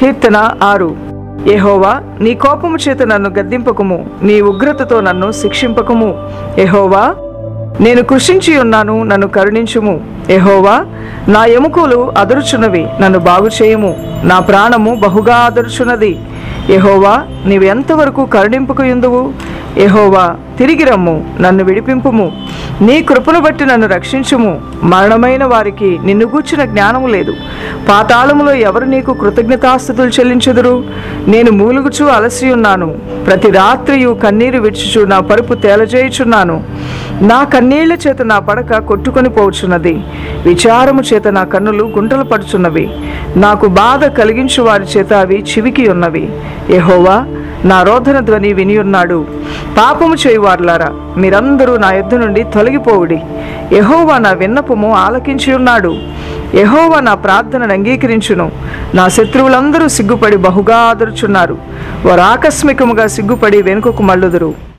కీర్తన ఆరు యెహోవా నీ కోపము చేత నన్ను గద్దింపకుము నీ ఉగ్రతతో నన్ను శిక్షింపకుము యెహోవా నేను కృషించి ఉన్నాను నన్ను కరుణించుము యెహోవా నా ఎముకలు అదరుచున్నవి నన్ను బాగు చేయుము నా ప్రాణము బహుగా అదరుచున్నది యెహోవా నీవు ఎంతవరకు కరుణింపుకు ఎందువు యెహోవా తిరిగి రమ్ము నన్ను విడిపింపుము నీ కృపను బట్టి నన్ను రక్షించుము మరణమైన వారికి నిన్ను గూర్చిన జ్ఞానము లేదు పాతాళములో ఎవరు నీకు కృతజ్ఞతాస్థుతులు చెల్లించుదురు నేను మూలుగుచూ అలసి ఉన్నాను ప్రతి రాత్రియు కన్నీరు విడుచుచు నా పరుపు తేలజేయుచున్నాను నా కన్నీళ్ల చేత నా పడక కొట్టుకొని పోవచ్చున్నది విచారము చేత నా కన్నులు గుంటలు పడుచున్నవి నాకు బాధ కలిగించు వారి చేత అవి చివికి ఉన్నవి యెహోవా నా రోధన ధ్వని వినియున్నాడు పాపము చేయువారులారా మీరందరూ నా యుద్ధ నుండి తొలగిపోవుడి యెహోవా నా విన్నపము ఆలకించి ఉన్నాడు యెహోవా నా ప్రార్థనను అంగీకరించును నా శత్రువులందరూ సిగ్గుపడి బహుగా ఆదరుచున్నారు వారు ఆకస్మికముగా సిగ్గుపడి వెనుకకు మళ్ళుదురు